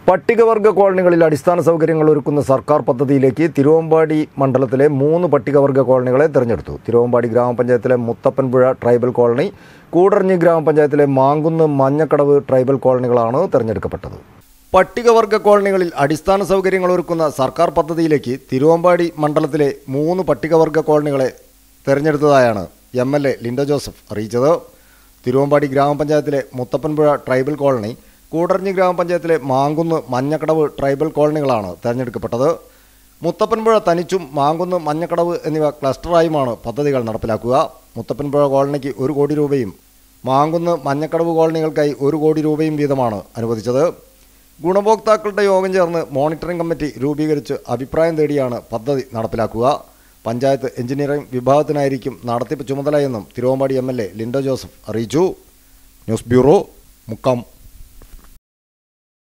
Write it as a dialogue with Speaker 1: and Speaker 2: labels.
Speaker 1: പട്ടികവർഗ കോളനികളിൽ അടിസ്ഥാന സൗകര്യങ്ങൾ ഒരുക്കുന്ന സർക്കാർ പദ്ധതിയിലേക്ക് തിരുവമ്പാടി മണ്ഡലത്തിലെ മൂന്ന് പട്ടികവർഗ കോളനികളെ തിരഞ്ഞെടുത്തു തിരുവമ്പാടി ഗ്രാമപഞ്ചായത്തിലെ മുത്തപ്പൻപുഴ ട്രൈബൽ കോളനി കൂടർഞ്ഞി ഗ്രാമപഞ്ചായത്തിലെ മാങ്കുന്ന് മഞ്ഞക്കടവ് ട്രൈബൽ കോളനികളാണ് തിരഞ്ഞെടുക്കപ്പെട്ടത് പട്ടികവർഗ കോളനികളിൽ അടിസ്ഥാന സൗകര്യങ്ങൾ ഒരുക്കുന്ന സർക്കാർ പദ്ധതിയിലേക്ക് തിരുവമ്പാടി മണ്ഡലത്തിലെ മൂന്ന് പട്ടികവർഗ കോളനികളെ തിരഞ്ഞെടുത്തതായാണ് M L A Lindo Joseph അറിയിച്ചത് തിരുവമ്പാടി ഗ്രാമപഞ്ചായത്തിലെ മുത്തപ്പൻപുഴ ട്രൈബൽ കോളനി കൂടർഞ്ഞി ഗ്രാമപഞ്ചായത്തിലെ മാങ്കുന്ന് മഞ്ഞക്കടവ് ട്രൈബൽ കോളനികളാണ് തെരഞ്ഞെടുക്കപ്പെട്ടത് മുത്തപ്പൻപുഴ തനിച്ചും മാങ്കുന്ന് മഞ്ഞക്കടവ് എന്നിവ ക്ലസ്റ്ററായുമാണ് പദ്ധതികൾ നടപ്പിലാക്കുക മുത്തപ്പൻപുഴ കോളനിക്ക് ഒരു കോടി രൂപയും മാങ്കുന്ന് മഞ്ഞക്കടവ് കോളനികൾക്കായി ഒരു കോടി രൂപയും വീതമാണ് അനുവദിച്ചത് ഗുണഭോക്താക്കളുടെ യോഗം ചേർന്ന് മോണിറ്ററിംഗ് കമ്മിറ്റി രൂപീകരിച്ച് അഭിപ്രായം തേടിയാണ് പദ്ധതി നടപ്പിലാക്കുക പഞ്ചായത്ത് എഞ്ചിനീയറിംഗ് വിഭാഗത്തിനായിരിക്കും നടത്തിപ്പ് ചുമതലയെന്നും Thiruvambady M L A Lindo Joseph അറിയിച്ചു ന്യൂസ് ബ്യൂറോ മുക്കം